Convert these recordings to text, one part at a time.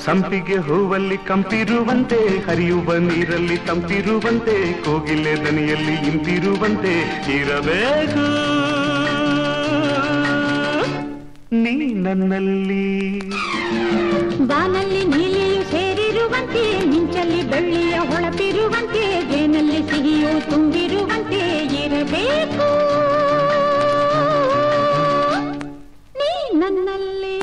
ಸಂಪಿಗೆ ಹೂವಲ್ಲಿ ಕಂಪಿರುವಂತೆ ಹರಿಯುವ ನೀರಲ್ಲಿ ತಂಪಿರುವಂತೆ ಕೋಗಿಲೆ ದನಿಯಲ್ಲಿ ಇಂಪಿರುವಂತೆ ಇರಬೇಕು ನೀ ನನ್ನಲ್ಲಿ ಬಾನಲ್ಲಿ ನೀಲಿಯು ಸೇರಿರುವಂತೆ ಮಿಂಚಲ್ಲಿ ಬೆಳ್ಳಿಯ ಹೊಳಪಿರುವಂತೆ ಜೇನಲ್ಲಿ ಸಿಹಿಯು ತುಂಬಿರುವಂತೆ ಇರಬೇಕು ನೀ ನನ್ನಲ್ಲಿ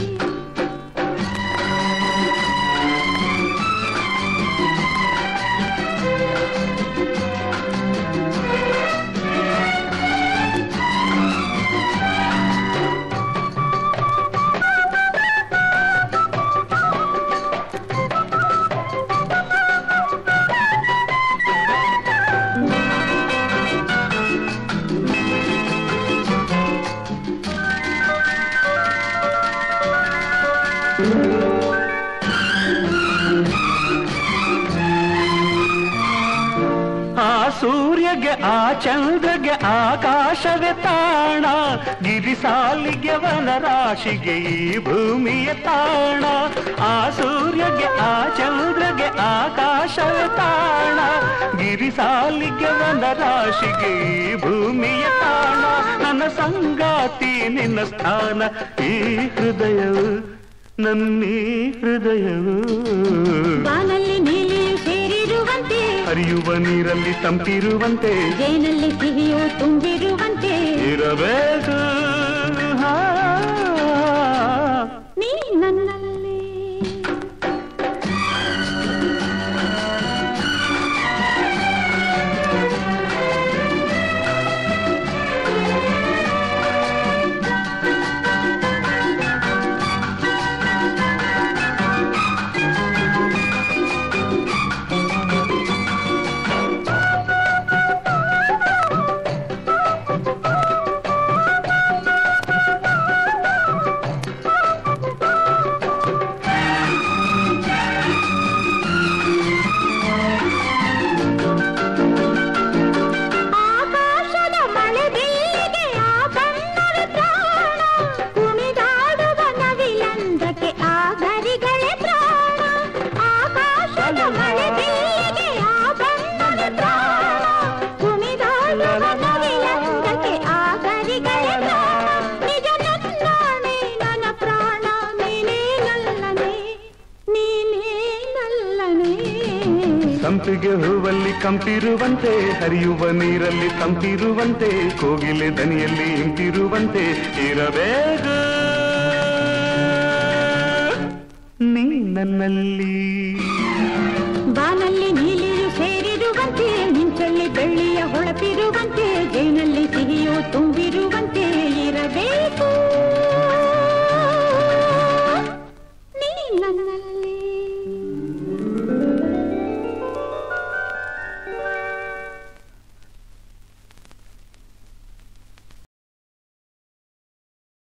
ಆ ಸೂರ್ಯಗೆ ಆ ಚಂದ್ರಗೆ ಆಕಾಶವೇ ತಾಣ ಗಿರಿ ಸಾಲಿಗೆ ವನರಾಶಿಗೆ ಈ ಭೂಮಿಯ ತಾಣ ಆ ಸೂರ್ಯಗೆ ಆ ಚಂದ್ರಗೆ ಆಕಾಶವೇ ತಾಣ ಗಿರಿ ಸಾಲಿಗೆ ವನರಾಶಿಗೆ ಈ ಭೂಮಿಯ ತಾಣ ನನ್ನ ಸಂಗಾತಿ ನಿನ್ನ ಸ್ಥಾನ ಈ ಹೃದಯವು ನನ್ನೀ ಹೃದಯವು ಬಾನಲ್ಲಿ ನೀಲಿಯು ಸೇರಿರುವಂತೆ ಹರಿಯುವ ನೀರಲ್ಲಿ ತಂಪಿರುವಂತೆ ಜೇನಲ್ಲಿ ಸಿಹಿಯು ತುಂಬಿರುವಂತೆ ಇರಬೇಕು ಹಾ. ನೀ ನನ್ನಲ್ಲಿ ಆಕಾಶದ ಮಳೆ ಬಿಲ್ಲಿಗೆ ಆ ಬಣ್ಣವೇ ಪ್ರಾಣ ಕುಣಿದಾಡುವ ನವಿಲಂದಕ್ಕೆ ಆ ಗರಿಗಳೇ ಪ್ರಾಣ ಆಕಾಶದ ಮಳೆ ಬಿಲ್ಲಿಗೆ ಆ ಬಣ್ಣವೇ ಪ್ರಾಣ ಕುಣಿದಾಡುವ ನವಿಲಂದಕ್ಕೆ ಆ ಗರಿಗಳೇ ಪ್ರಾಣ ನಿಜ ನನ್ನಾಣೆ ನನ್ನ ಪ್ರಾಣ ನೀನೇ ನಲ್ಲನೆ ನೀನೇ ನಲ್ಲನೆ ಸಂಪಿಗೆ ಹೂವಲ್ಲಿ ಕಂಪಿರುವಂತೆ ಹರಿಯುವ ನೀರಲ್ಲಿ ತಂಪಿರುವಂತೆ ಕೋಗಿಲೆ ದನಿಯಲ್ಲಿ ಇಂಪಿರುವಂತೆ ಇರಬೇಕು ನೀ ನನ್ನಲ್ಲಿ ಬಾನಲ್ಲಿ ನೀಲಿಯು ಸೇರಿರುವಂತೆ ಮಿಂಚಲ್ಲಿ ಬೆಳ್ಳಿಯ ಹೊಳಪಿರುವಂತೆ ಜೇನಲ್ಲಿ